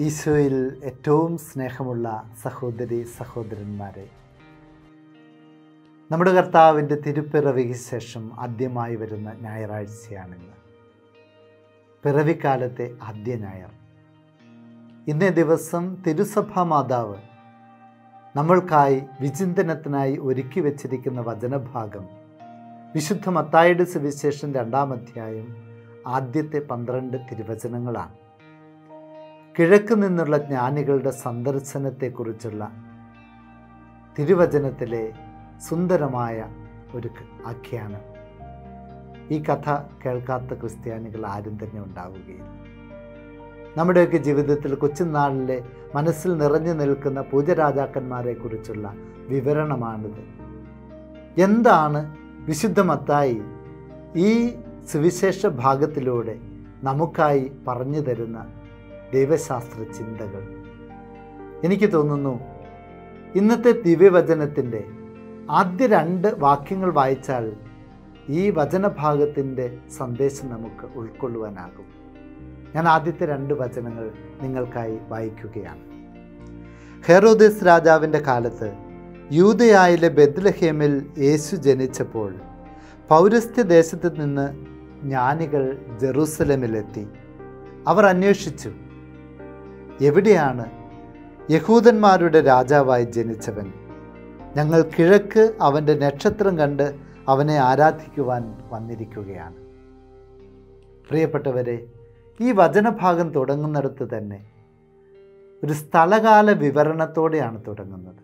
ഈശോയിൽ ഏറ്റവും സ്നേഹമുള്ള സഹോദരി സഹോദരന്മാരെ നമ്മുടെ കർത്താവിൻ്റെ തിരുപ്പിറവിക്ക് ശേഷം ആദ്യമായി വരുന്ന ഞായറാഴ്ചയാണിന്ന് പിറവിക്കാലത്തെ ആദ്യ ഞായർ ഇന്നേ ദിവസം തിരുസഭാ മാതാവ് നമ്മൾക്കായി വിചിന്തനത്തിനായി ഒരുക്കി വച്ചിരിക്കുന്ന വചനഭാഗം വിശുദ്ധ മത്തായുടെ സുവിശേഷം രണ്ടാം അധ്യായം ആദ്യത്തെ പന്ത്രണ്ട് തിരുവചനങ്ങളാണ് കിഴക്ക് നിന്നുള്ള ജ്ഞാനികളുടെ സന്ദർശനത്തെക്കുറിച്ചുള്ള തിരുവചനത്തിലെ സുന്ദരമായ ഒരു ആഖ്യാനം ഈ കഥ കേൾക്കാത്ത ക്രിസ്ത്യാനികൾ ആരും തന്നെ ഉണ്ടാവുകയില്ല നമ്മുടെയൊക്കെ ജീവിതത്തിൽ കൊച്ചുനാളിലെ മനസ്സിൽ നിറഞ്ഞു നിൽക്കുന്ന പൂജരാജാക്കന്മാരെ കുറിച്ചുള്ള വിവരണമാണിത് എന്താണ് വിശുദ്ധ മത്തായി ഈ സുവിശേഷ ഭാഗത്തിലൂടെ നമുക്കായി പറഞ്ഞു തരുന്ന ദൈവശാസ്ത്ര ചിന്തകൾ എനിക്ക് തോന്നുന്നു ഇന്നത്തെ ദിവ്യവചനത്തിൻ്റെ ആദ്യ രണ്ട് വാക്യങ്ങൾ വായിച്ചാൽ ഈ വചനഭാഗത്തിൻ്റെ സന്ദേശം നമുക്ക് ഉൾക്കൊള്ളുവാനാകും ഞാൻ ആദ്യത്തെ രണ്ട് വചനങ്ങൾ നിങ്ങൾക്കായി വായിക്കുകയാണ് ഹെറോദിസ് രാജാവിൻ്റെ കാലത്ത് യൂതയായിലെ ബെദ്ലഹേമിൽ യേശു ജനിച്ചപ്പോൾ പൗരസ്ത്യ ദേശത്ത് നിന്ന് ജ്ഞാനികൾ ജെറൂസലമിലെത്തി അവർ അന്വേഷിച്ചു എവിടെയാണ് യഹൂദന്മാരുടെ രാജാവായി ജനിച്ചവൻ ഞങ്ങൾ കിഴക്ക് അവൻ്റെ നക്ഷത്രം കണ്ട് അവനെ ആരാധിക്കുവാൻ വന്നിരിക്കുകയാണ് പ്രിയപ്പെട്ടവരെ ഈ വചനഭാഗം തുടങ്ങുന്നിടത്ത് തന്നെ ഒരു സ്ഥലകാല വിവരണത്തോടെയാണ് തുടങ്ങുന്നത്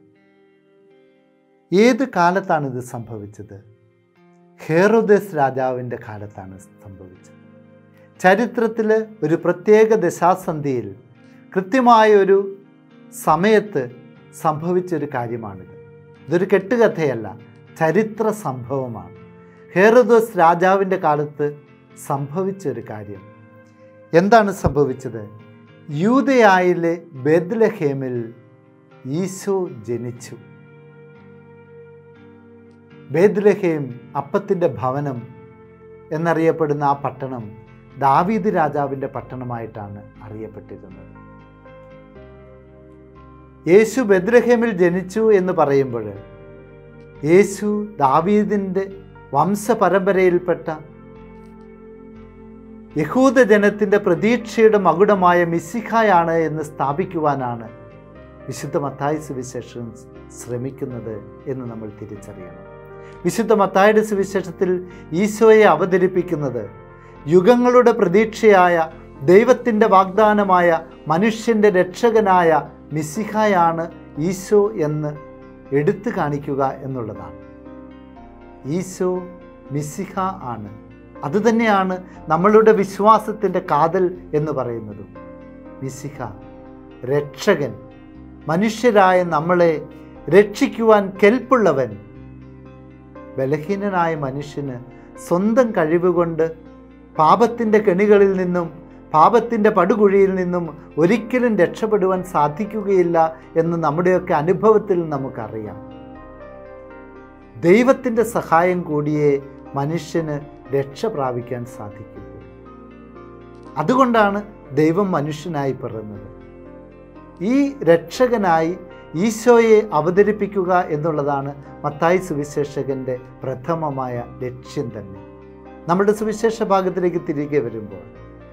ഏത് കാലത്താണ് ഇത് സംഭവിച്ചത് ഹേറോദേസ് രാജാവിൻ്റെ കാലത്താണ് സംഭവിച്ചത് ചരിത്രത്തിൽ ഒരു പ്രത്യേക ദശാസന്ധിയിൽ കൃത്യമായ ഒരു സമയത്ത് സംഭവിച്ചൊരു കാര്യമാണിത് ഇതൊരു കെട്ടുകഥയല്ല ചരിത്ര സംഭവമാണ് ഹേറോദോസ് രാജാവിൻ്റെ കാലത്ത് സംഭവിച്ചൊരു കാര്യം എന്താണ് സംഭവിച്ചത് യൂതയായിലെ ബെദ്ലഹേമിൽ ഈശോ ജനിച്ചു ബേദ്ലഹേം അപ്പത്തിൻ്റെ ഭവനം എന്നറിയപ്പെടുന്ന ആ പട്ടണം ദാവീദ് രാജാവിൻ്റെ പട്ടണമായിട്ടാണ് അറിയപ്പെട്ടിരുന്നത് യേശു ബദ്രഹേമിൽ ജനിച്ചു എന്ന് പറയുമ്പോൾ യേശു ദാവീദിൻ്റെ വംശപരമ്പരയിൽപ്പെട്ട യഹൂദ ജനത്തിൻ്റെ പ്രതീക്ഷയുടെ മകുടമായ മിസിഖായാണ് എന്ന് സ്ഥാപിക്കുവാനാണ് വിശുദ്ധ മത്തായി സുവിശേഷം ശ്രമിക്കുന്നത് എന്ന് നമ്മൾ തിരിച്ചറിയണം വിശുദ്ധ മത്തായുടെ സുവിശേഷത്തിൽ ഈശോയെ അവതരിപ്പിക്കുന്നത് യുഗങ്ങളുടെ പ്രതീക്ഷയായ ദൈവത്തിൻ്റെ വാഗ്ദാനമായ മനുഷ്യൻ്റെ രക്ഷകനായ മിസിഹായാണ് ഈശോ എന്ന് എടുത്തു കാണിക്കുക എന്നുള്ളതാണ് ഈശോ മിസിഹ ആണ് അതുതന്നെയാണ് നമ്മളുടെ വിശ്വാസത്തിൻ്റെ കാതൽ എന്ന് പറയുന്നതും മിസിഹ രക്ഷകൻ മനുഷ്യരായ നമ്മളെ രക്ഷിക്കുവാൻ കെൽപ്പുള്ളവൻ ബലഹീനനായ മനുഷ്യന് സ്വന്തം കഴിവുകൊണ്ട് പാപത്തിൻ്റെ കെണികളിൽ നിന്നും പാപത്തിൻ്റെ പടുകുഴിയിൽ നിന്നും ഒരിക്കലും രക്ഷപ്പെടുവാൻ സാധിക്കുകയില്ല എന്ന് നമ്മുടെയൊക്കെ അനുഭവത്തിൽ നമുക്കറിയാം ദൈവത്തിൻ്റെ സഹായം കൂടിയേ മനുഷ്യന് രക്ഷ പ്രാപിക്കാൻ സാധിക്കൂ അതുകൊണ്ടാണ് ദൈവം മനുഷ്യനായി പിറന്നത് ഈ രക്ഷകനായി ഈശോയെ അവതരിപ്പിക്കുക എന്നുള്ളതാണ് മത്തായി സുവിശേഷകൻ്റെ പ്രഥമമായ ലക്ഷ്യം തന്നെ നമ്മുടെ സുവിശേഷ ഭാഗത്തിലേക്ക് തിരികെ വരുമ്പോൾ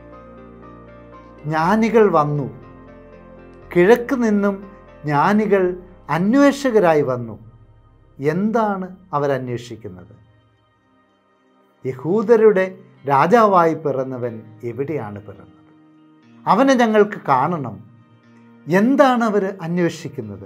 ജ്ഞാനികൾ വന്നു കിഴക്ക് നിന്നും ജ്ഞാനികൾ അന്വേഷകരായി വന്നു എന്താണ് അവരന്വേഷിക്കുന്നത് യഹൂദരുടെ രാജാവായി പിറന്നവൻ എവിടെയാണ് പിറന്നത് അവനെ ഞങ്ങൾക്ക് കാണണം എന്താണ് അവർ അന്വേഷിക്കുന്നത്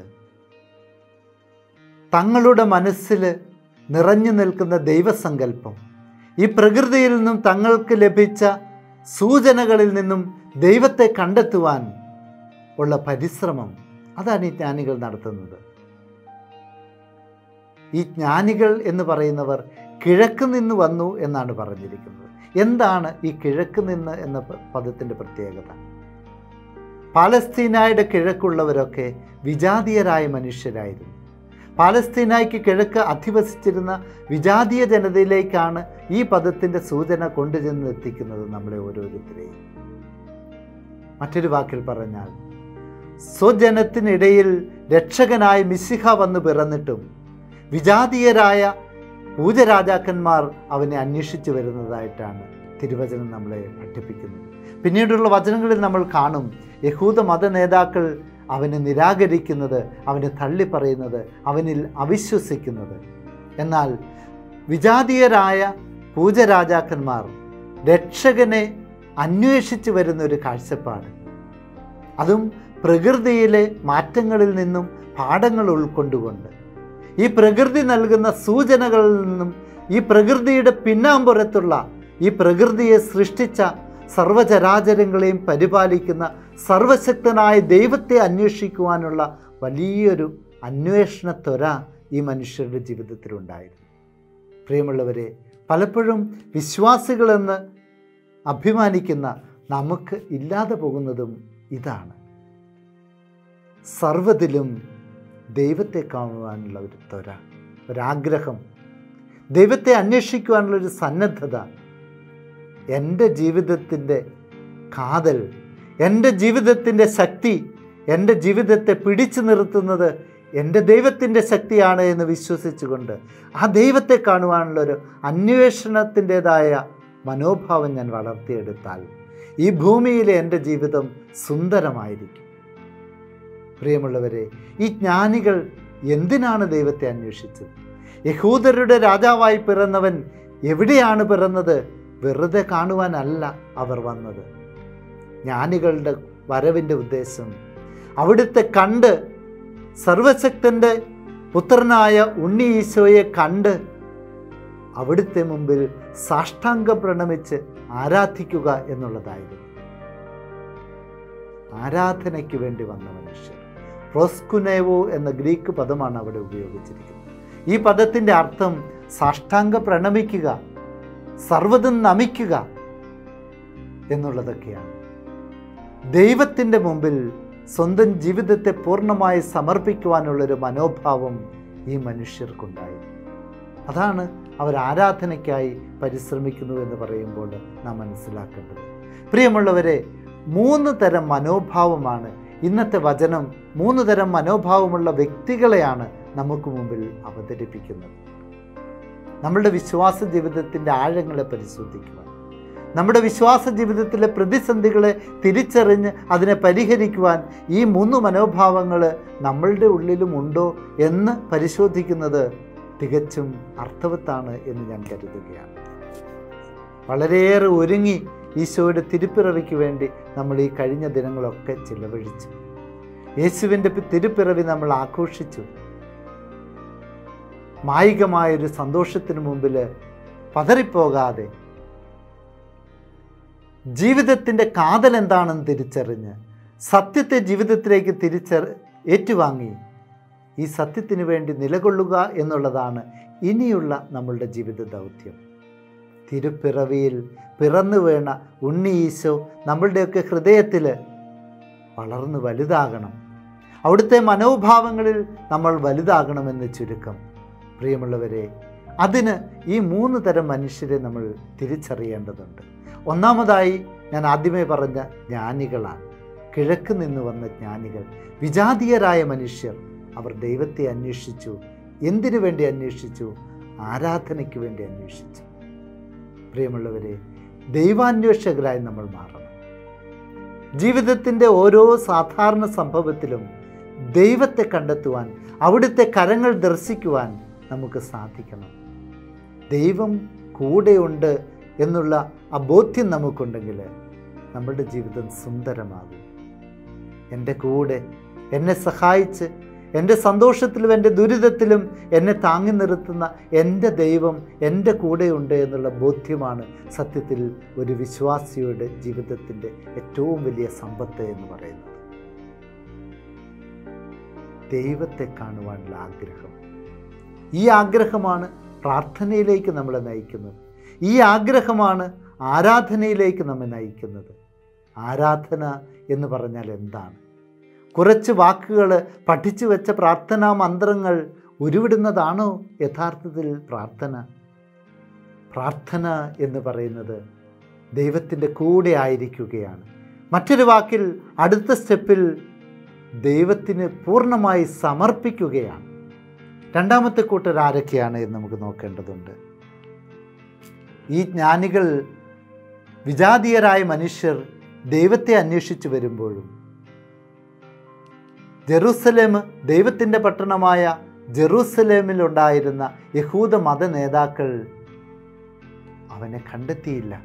തങ്ങളുടെ മനസ്സിൽ നിറഞ്ഞു നിൽക്കുന്ന ദൈവസങ്കല്പം ഈ പ്രകൃതിയിൽ നിന്നും തങ്ങൾക്ക് ലഭിച്ച സൂചനകളിൽ നിന്നും ദൈവത്തെ കണ്ടെത്തുവാൻ ഉള്ള പരിശ്രമം അതാണ് ഈ ജ്ഞാനികൾ നടത്തുന്നത് ഈ ജ്ഞാനികൾ എന്ന് പറയുന്നവർ കിഴക്ക് നിന്ന് വന്നു എന്നാണ് പറഞ്ഞിരിക്കുന്നത് എന്താണ് ഈ കിഴക്ക് നിന്ന് എന്ന പദത്തിൻ്റെ പ്രത്യേകത പാലസ്തീനായുടെ കിഴക്കുള്ളവരൊക്കെ വിജാതീയരായ മനുഷ്യരായിരുന്നു പാലസ്തീനായ്ക്ക് കിഴക്ക് അധിവസിച്ചിരുന്ന വിജാതീയ ജനതയിലേക്കാണ് ഈ പദത്തിൻ്റെ സൂചന കൊണ്ടുചെന്ന് എത്തിക്കുന്നത് നമ്മളെ ഓരോരുത്തരെയും മറ്റൊരു വാക്കിൽ പറഞ്ഞാൽ സ്വജനത്തിനിടയിൽ രക്ഷകനായ മിശിഹ വന്ന് പിറന്നിട്ടും വിജാതീയരായ പൂജരാജാക്കന്മാർ അവനെ അന്വേഷിച്ചു വരുന്നതായിട്ടാണ് തിരുവചനം നമ്മളെ പഠിപ്പിക്കുന്നത് പിന്നീടുള്ള വചനങ്ങളിൽ നമ്മൾ കാണും യഹൂദ മത നേതാക്കൾ അവനെ നിരാകരിക്കുന്നത് അവനെ തള്ളിപ്പറയുന്നത് അവനിൽ അവിശ്വസിക്കുന്നത് എന്നാൽ വിജാതീയരായ പൂജരാജാക്കന്മാർ രക്ഷകനെ അന്വേഷിച്ചു വരുന്ന ഒരു കാഴ്ചപ്പാട് അതും പ്രകൃതിയിലെ മാറ്റങ്ങളിൽ നിന്നും പാഠങ്ങൾ ഉൾക്കൊണ്ടുകൊണ്ട് ഈ പ്രകൃതി നൽകുന്ന സൂചനകളിൽ നിന്നും ഈ പ്രകൃതിയുടെ പിന്നാമ്പുറത്തുള്ള ഈ പ്രകൃതിയെ സൃഷ്ടിച്ച സർവചരാചരങ്ങളെയും പരിപാലിക്കുന്ന സർവശക്തനായ ദൈവത്തെ അന്വേഷിക്കുവാനുള്ള വലിയൊരു അന്വേഷണ ത്വര ഈ മനുഷ്യരുടെ ജീവിതത്തിലുണ്ടായിരുന്നു പ്രിയമുള്ളവരെ പലപ്പോഴും വിശ്വാസികളെന്ന് അഭിമാനിക്കുന്ന നമുക്ക് ഇല്ലാതെ പോകുന്നതും ഇതാണ് സർവ്വതിലും ദൈവത്തെ കാണുവാനുള്ള ഒരു ത്വര ഒരാഗ്രഹം ദൈവത്തെ അന്വേഷിക്കുവാനുള്ള ഒരു സന്നദ്ധത എൻ്റെ ജീവിതത്തിൻ്റെ കാതൽ എൻ്റെ ജീവിതത്തിൻ്റെ ശക്തി എൻ്റെ ജീവിതത്തെ പിടിച്ചു നിർത്തുന്നത് എൻ്റെ ദൈവത്തിൻ്റെ ശക്തിയാണ് എന്ന് വിശ്വസിച്ചുകൊണ്ട് ആ ദൈവത്തെ കാണുവാനുള്ളൊരു അന്വേഷണത്തിൻ്റെതായ മനോഭാവം ഞാൻ വളർത്തിയെടുത്താൽ ഈ ഭൂമിയിലെ എൻ്റെ ജീവിതം സുന്ദരമായിരിക്കും പ്രിയമുള്ളവരെ ഈ ജ്ഞാനികൾ എന്തിനാണ് ദൈവത്തെ അന്വേഷിച്ചത് യഹൂദരുടെ രാജാവായി പിറന്നവൻ എവിടെയാണ് പിറന്നത് വെറുതെ കാണുവാനല്ല അവർ വന്നത് ജ്ഞാനികളുടെ വരവിൻ്റെ ഉദ്ദേശം അവിടുത്തെ കണ്ട് സർവശക്തൻ്റെ പുത്രനായ ഉണ്ണി ഈശോയെ കണ്ട് അവിടുത്തെ മുമ്പിൽ സാഷ്ടാംഗം പ്രണമിച്ച് ആരാധിക്കുക എന്നുള്ളതായിരുന്നു ആരാധനയ്ക്ക് വേണ്ടി വന്ന മനുഷ്യർ പ്രോസ്കുനേവോ എന്ന ഗ്രീക്ക് പദമാണ് അവിടെ ഉപയോഗിച്ചിരിക്കുന്നത് ഈ പദത്തിൻ്റെ അർത്ഥം സാഷ്ടാംഗ പ്രണമിക്കുക സർവ്വതും നമിക്കുക എന്നുള്ളതൊക്കെയാണ് ദൈവത്തിൻ്റെ മുമ്പിൽ സ്വന്തം ജീവിതത്തെ പൂർണ്ണമായി സമർപ്പിക്കുവാനുള്ളൊരു മനോഭാവം ഈ മനുഷ്യർക്കുണ്ടായി അതാണ് അവർ ആരാധനയ്ക്കായി പരിശ്രമിക്കുന്നു എന്ന് പറയുമ്പോൾ നാം മനസ്സിലാക്കേണ്ടത് പ്രിയമുള്ളവരെ മൂന്ന് തരം മനോഭാവമാണ് ഇന്നത്തെ വചനം മൂന്ന് തരം മനോഭാവമുള്ള വ്യക്തികളെയാണ് നമുക്ക് മുമ്പിൽ അവതരിപ്പിക്കുന്നത് നമ്മളുടെ വിശ്വാസ ജീവിതത്തിൻ്റെ ആഴങ്ങളെ പരിശോധിക്കുവാൻ നമ്മുടെ വിശ്വാസ ജീവിതത്തിലെ പ്രതിസന്ധികളെ തിരിച്ചറിഞ്ഞ് അതിനെ പരിഹരിക്കുവാൻ ഈ മൂന്ന് മനോഭാവങ്ങൾ നമ്മളുടെ ഉള്ളിലും ഉണ്ടോ എന്ന് പരിശോധിക്കുന്നത് തികച്ചും അർത്ഥവത്താണ് എന്ന് ഞാൻ കരുതുകയാണ് വളരെയേറെ ഒരുങ്ങി ഈശോയുടെ തിരുപ്പിറവിക്ക് വേണ്ടി നമ്മൾ ഈ കഴിഞ്ഞ ദിനങ്ങളൊക്കെ ചിലവഴിച്ചു യേശുവിൻ്റെ തിരുപ്പിറവി നമ്മൾ ആഘോഷിച്ചു മായികമായൊരു സന്തോഷത്തിന് മുമ്പിൽ പതറിപ്പോകാതെ ജീവിതത്തിൻ്റെ കാതൽ എന്താണെന്ന് തിരിച്ചറിഞ്ഞ് സത്യത്തെ ജീവിതത്തിലേക്ക് തിരിച്ചറി ഏറ്റുവാങ്ങി ഈ സത്യത്തിന് വേണ്ടി നിലകൊള്ളുക എന്നുള്ളതാണ് ഇനിയുള്ള നമ്മളുടെ ജീവിത ദൗത്യം തിരുപ്പിറവിയിൽ പിറന്നു വീണ ഉണ്ണി ഈശോ നമ്മളുടെയൊക്കെ ഹൃദയത്തിൽ വളർന്നു വലുതാകണം അവിടുത്തെ മനോഭാവങ്ങളിൽ നമ്മൾ വലുതാകണമെന്ന് ചുരുക്കം പ്രിയമുള്ളവരെ അതിന് ഈ മൂന്ന് തരം മനുഷ്യരെ നമ്മൾ തിരിച്ചറിയേണ്ടതുണ്ട് ഒന്നാമതായി ഞാൻ ആദ്യമേ പറഞ്ഞ ജ്ഞാനികളാണ് കിഴക്ക് നിന്ന് വന്ന ജ്ഞാനികൾ വിജാതീയരായ മനുഷ്യർ അവർ ദൈവത്തെ അന്വേഷിച്ചു എന്തിനു വേണ്ടി അന്വേഷിച്ചു ആരാധനയ്ക്ക് വേണ്ടി അന്വേഷിച്ചു പ്രിയമുള്ളവരെ ദൈവാന്വേഷകരായി നമ്മൾ മാറണം ജീവിതത്തിൻ്റെ ഓരോ സാധാരണ സംഭവത്തിലും ദൈവത്തെ കണ്ടെത്തുവാൻ അവിടുത്തെ കരങ്ങൾ ദർശിക്കുവാൻ നമുക്ക് സാധിക്കണം ദൈവം കൂടെയുണ്ട് എന്നുള്ള ആ ബോധ്യം നമുക്കുണ്ടെങ്കിൽ നമ്മുടെ ജീവിതം സുന്ദരമാകും എൻ്റെ കൂടെ എന്നെ സഹായിച്ച് എൻ്റെ സന്തോഷത്തിലും എൻ്റെ ദുരിതത്തിലും എന്നെ താങ്ങി നിർത്തുന്ന എൻ്റെ ദൈവം എൻ്റെ കൂടെയുണ്ട് എന്നുള്ള ബോധ്യമാണ് സത്യത്തിൽ ഒരു വിശ്വാസിയുടെ ജീവിതത്തിൻ്റെ ഏറ്റവും വലിയ സമ്പത്ത് എന്ന് പറയുന്നത് ദൈവത്തെ കാണുവാനുള്ള ആഗ്രഹം ഈ ആഗ്രഹമാണ് പ്രാർത്ഥനയിലേക്ക് നമ്മളെ നയിക്കുന്നത് ഈ ആഗ്രഹമാണ് ആരാധനയിലേക്ക് നമ്മെ നയിക്കുന്നത് ആരാധന എന്ന് പറഞ്ഞാൽ എന്താണ് കുറച്ച് വാക്കുകൾ പഠിച്ചു വെച്ച പ്രാർത്ഥനാ മന്ത്രങ്ങൾ ഉരുവിടുന്നതാണോ യഥാർത്ഥത്തിൽ പ്രാർത്ഥന പ്രാർത്ഥന എന്ന് പറയുന്നത് ദൈവത്തിൻ്റെ കൂടെ ആയിരിക്കുകയാണ് മറ്റൊരു വാക്കിൽ അടുത്ത സ്റ്റെപ്പിൽ ദൈവത്തിന് പൂർണ്ണമായി സമർപ്പിക്കുകയാണ് രണ്ടാമത്തെ കൂട്ടർ ആരൊക്കെയാണ് എന്ന് നമുക്ക് നോക്കേണ്ടതുണ്ട് ഈ ജ്ഞാനികൾ വിജാതീയരായ മനുഷ്യർ ദൈവത്തെ അന്വേഷിച്ചു വരുമ്പോഴും ജെറൂസലേം ദൈവത്തിൻ്റെ പട്ടണമായ ജെറൂസലേമിലുണ്ടായിരുന്ന യഹൂദ മത നേതാക്കൾ അവനെ കണ്ടെത്തിയില്ല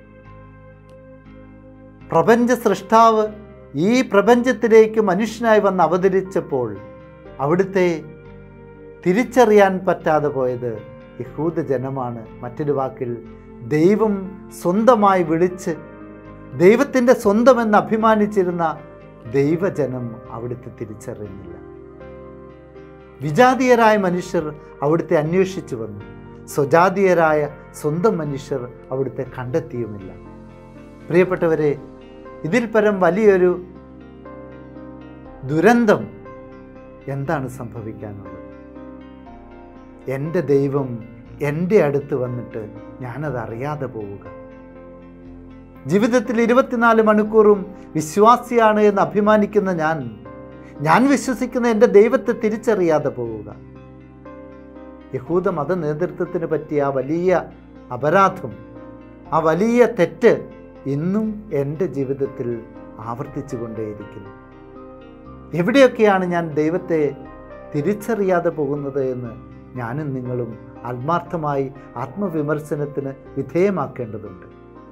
പ്രപഞ്ച സൃഷ്ടാവ് ഈ പ്രപഞ്ചത്തിലേക്ക് മനുഷ്യനായി വന്ന് അവതരിച്ചപ്പോൾ അവിടുത്തെ തിരിച്ചറിയാൻ പറ്റാതെ പോയത് യഹൂദ ജനമാണ് മറ്റൊരു വാക്കിൽ ദൈവം സ്വന്തമായി വിളിച്ച് ദൈവത്തിൻ്റെ സ്വന്തമെന്ന് അഭിമാനിച്ചിരുന്ന ദൈവജനം അവിടുത്തെ തിരിച്ചറിഞ്ഞില്ല വിജാതീയരായ മനുഷ്യർ അവിടുത്തെ അന്വേഷിച്ചു വന്നു സ്വജാതീയരായ സ്വന്തം മനുഷ്യർ അവിടുത്തെ കണ്ടെത്തിയുമില്ല പ്രിയപ്പെട്ടവരെ ഇതിൽ പരം വലിയൊരു ദുരന്തം എന്താണ് സംഭവിക്കാനുള്ളത് എൻ്റെ ദൈവം എൻ്റെ അടുത്ത് വന്നിട്ട് ഞാനത് അറിയാതെ പോവുക ജീവിതത്തിൽ ഇരുപത്തിനാല് മണിക്കൂറും വിശ്വാസിയാണ് എന്ന് അഭിമാനിക്കുന്ന ഞാൻ ഞാൻ വിശ്വസിക്കുന്ന എൻ്റെ ദൈവത്തെ തിരിച്ചറിയാതെ പോവുക യഹൂദ മത നേതൃത്വത്തിന് പറ്റിയ ആ വലിയ അപരാധം ആ വലിയ തെറ്റ് ഇന്നും എൻ്റെ ജീവിതത്തിൽ ആവർത്തിച്ചു കൊണ്ടേയിരിക്കുന്നു എവിടെയൊക്കെയാണ് ഞാൻ ദൈവത്തെ തിരിച്ചറിയാതെ പോകുന്നത് എന്ന് ഞാനും നിങ്ങളും ആത്മാർത്ഥമായി ആത്മവിമർശനത്തിന് വിധേയമാക്കേണ്ടതുണ്ട്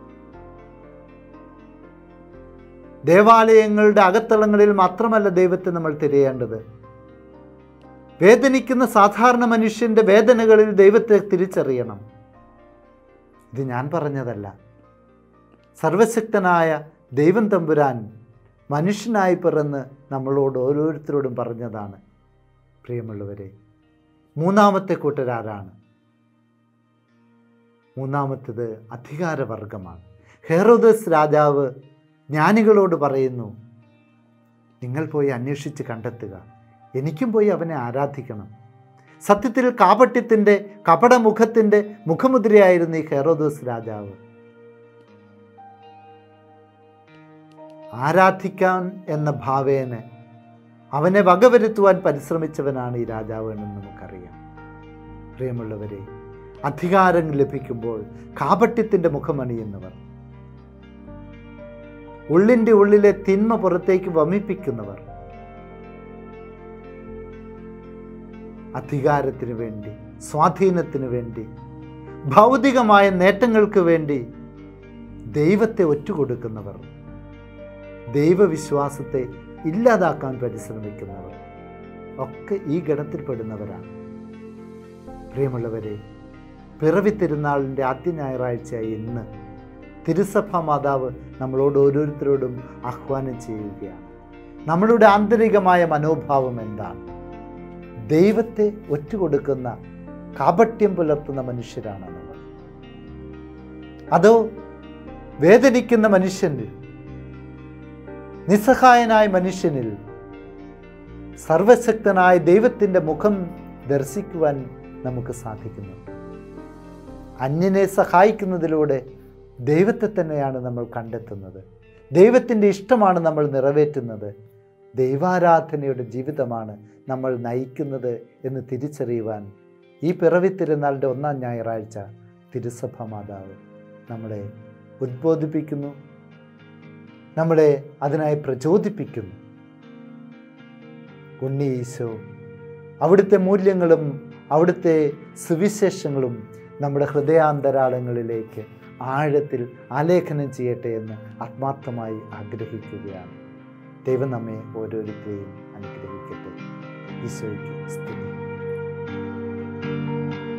ദേവാലയങ്ങളുടെ അകത്തളങ്ങളിൽ മാത്രമല്ല ദൈവത്തെ നമ്മൾ തിരയേണ്ടത് വേദനിക്കുന്ന സാധാരണ മനുഷ്യൻ്റെ വേദനകളിൽ ദൈവത്തെ തിരിച്ചറിയണം ഇത് ഞാൻ പറഞ്ഞതല്ല സർവശക്തനായ ദൈവം തമ്പുരാൻ മനുഷ്യനായി പിറന്ന് നമ്മളോട് ഓരോരുത്തരോടും പറഞ്ഞതാണ് പ്രിയമുള്ളവരെ മൂന്നാമത്തെ കൂട്ടരാരാണ് മൂന്നാമത്തേത് അധികാരവർഗമാണ് ഹെറോദസ് രാജാവ് ജ്ഞാനികളോട് പറയുന്നു നിങ്ങൾ പോയി അന്വേഷിച്ച് കണ്ടെത്തുക എനിക്കും പോയി അവനെ ആരാധിക്കണം സത്യത്തിൽ കാപട്യത്തിൻ്റെ കപടമുഖത്തിൻ്റെ മുഖമുദ്രയായിരുന്നു ഈ ഹെറോദോസ് രാജാവ് ആരാധിക്കാൻ എന്ന ഭാവേന അവനെ വകവരുത്തുവാൻ പരിശ്രമിച്ചവനാണ് ഈ രാജാവ് എന്ന് നമുക്കറിയാം പ്രിയമുള്ളവരെ അധികാരം ലഭിക്കുമ്പോൾ കാപട്യത്തിൻ്റെ മുഖമണിയുന്നവർ ഉള്ളിൻ്റെ ഉള്ളിലെ തിന്മ പുറത്തേക്ക് വമിപ്പിക്കുന്നവർ അധികാരത്തിന് വേണ്ടി സ്വാധീനത്തിന് വേണ്ടി ഭൗതികമായ നേട്ടങ്ങൾക്ക് വേണ്ടി ദൈവത്തെ ഒറ്റുകൊടുക്കുന്നവർ ദൈവവിശ്വാസത്തെ ഇല്ലാതാക്കാൻ പരിശ്രമിക്കുന്നവർ ഒക്കെ ഈ ഗണത്തിൽപ്പെടുന്നവരാണ് പ്രിയമുള്ളവരെ പിറവി തിരുനാളിൻ്റെ ആദ്യ ഞായറാഴ്ചയായി ഇന്ന് തിരുസഭ മാതാവ് നമ്മളോട് ഓരോരുത്തരോടും ആഹ്വാനം ചെയ്യുകയാണ് നമ്മളുടെ ആന്തരികമായ മനോഭാവം എന്താണ് ദൈവത്തെ ഒറ്റുകൊടുക്കുന്ന കാപട്യം പുലർത്തുന്ന മനുഷ്യരാണ് നമ്മൾ അതോ വേദനിക്കുന്ന മനുഷ്യനിൽ നിസ്സഹായനായ മനുഷ്യനിൽ സർവശക്തനായ ദൈവത്തിൻ്റെ മുഖം ദർശിക്കുവാൻ നമുക്ക് സാധിക്കുന്നു അന്യനെ സഹായിക്കുന്നതിലൂടെ ദൈവത്തെ തന്നെയാണ് നമ്മൾ കണ്ടെത്തുന്നത് ദൈവത്തിൻ്റെ ഇഷ്ടമാണ് നമ്മൾ നിറവേറ്റുന്നത് ദൈവാരാധനയുടെ ജീവിതമാണ് നമ്മൾ നയിക്കുന്നത് എന്ന് തിരിച്ചറിയുവാൻ ഈ പിറവി തിരുനാളിൻ്റെ ഒന്നാം ഞായറാഴ്ച തിരുസഭ മാതാവ് നമ്മളെ ഉദ്ബോധിപ്പിക്കുന്നു നമ്മളെ അതിനായി പ്രചോദിപ്പിക്കുന്നു ഉണ്ണി ഈശോ അവിടുത്തെ മൂല്യങ്ങളും അവിടുത്തെ സുവിശേഷങ്ങളും നമ്മുടെ ഹൃദയാന്തരാളങ്ങളിലേക്ക് ആഴത്തിൽ ആലേഖനം ചെയ്യട്ടെ എന്ന് ആത്മാർത്ഥമായി ആഗ്രഹിക്കുകയാണ് ദൈവം നമ്മെ ഓരോരുത്തരെയും അനുഗ്രഹിക്കട്ടെ ഈശോയ്ക്ക് സ്തുതി